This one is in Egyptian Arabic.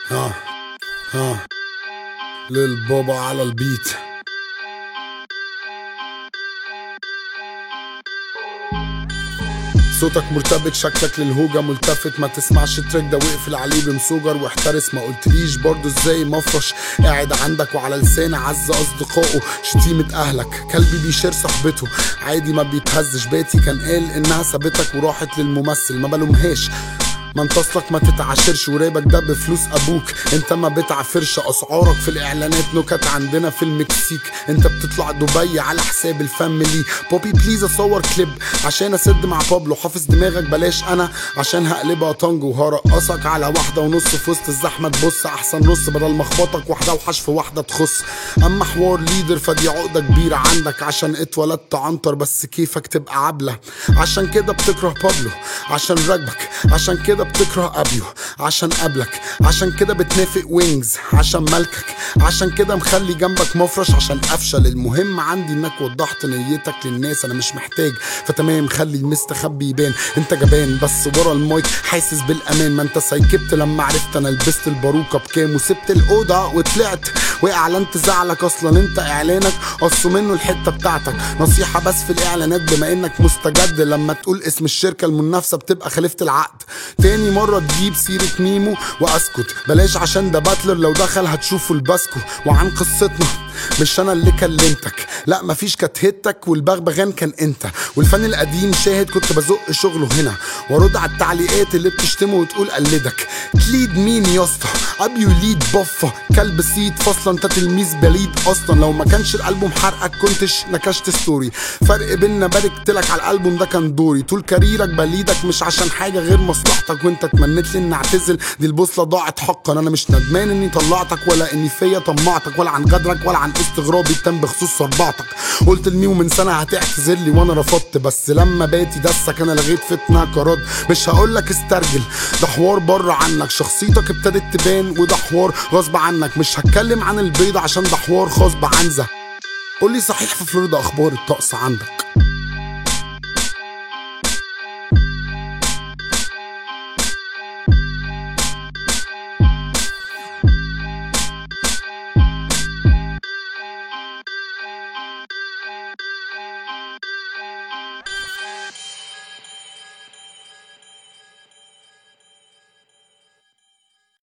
ها ها للبابا على البيت صوتك مرتبك شكلك للهوجة ملتفت ما تسمعش التراك ده واقفل عليه بمسوجر واحترس ما قلتليش برضو ازاي مفرش قاعد عندك وعلى لسان عز اصدقائه شتيمة اهلك كلبي بيشير صاحبته عادي ما بيتهزش باتي كان قال انها سابتك وراحت للممثل ما بلومهاش ما انت اصلك ما تتعاشرش وريبك ده بفلوس ابوك انت ما بتعافرش اسعارك في الاعلانات نكت عندنا في المكسيك انت بتطلع دبي على حساب الفاميلي بوبي بليز اصور كليب عشان اسد مع بابلو حافظ دماغك بلاش انا عشان هقلبها طنج وهرقصك على واحده ونص في وسط الزحمه تبص احسن نص بدل ما اخبطك واحده اوحش في واحده تخص اما حوار ليدر فدي عقده كبيره عندك عشان اتولدت عنتر بس كيفك تبقى عبله عشان كده بتكره بابلو عشان راكبك عشان كده بتكره ابيو عشان قبلك عشان كده بتنافق وينجز عشان ملكك عشان كده مخلي جنبك مفرش عشان افشل المهم عندي انك وضحت نيتك للناس انا مش محتاج فتمام خلي المستخبي يبان انت جبان بس ورا المايك حاسس بالامان ما انت سيكبت لما عرفت انا لبست الباروكه بكام وسبت الاوضه وطلعت واعلنت زعلك اصلا انت اعلانك قصوا منه الحته بتاعتك نصيحه بس في الاعلانات بما انك مستجد لما تقول اسم الشركه المنافسه بتبقى خليفه العقد تاني مره تجيب سيره ميمو واسكت بلاش عشان ده باتلر لو دخل هتشوفوا الباسكو وعن قصتنا مش انا اللي كلمتك لا مفيش كانت هتك والبغبغان كان انت والفن القديم شاهد كنت بزق شغله هنا وارد على التعليقات اللي بتشتمه وتقول قلدك تليد مين يا اسطى ابيو ليد بفه كلب سيد فاصله انت تلميذ بليد اصلا لو ما كانش الالبوم حرقك كنتش نكشت ستوري فرق بينا باركتلك على الالبوم ده كان دوري طول كاريرك بليدك مش عشان حاجه غير مصلحتك وانت تمنيت لي اني اعتزل دي البوصله ضاعت حقا انا مش ندمان اني طلعتك ولا اني فيا طمعتك ولا عن غدرك ولا عن استغرابي التام بخصوص صربعتك قلت لميو من سنه هتعتذر لي وانا رفضت بس لما باتي دسك انا لغيت فتنه كرد مش هقولك استرجل ده حوار بره عنك شخصيتك ابتدت تبان وده حوار غصب عنك مش هتكلم عن البيض عشان ده حوار خاص بعنزه قولي صحيح في فلوريدا اخبار الطقس عندك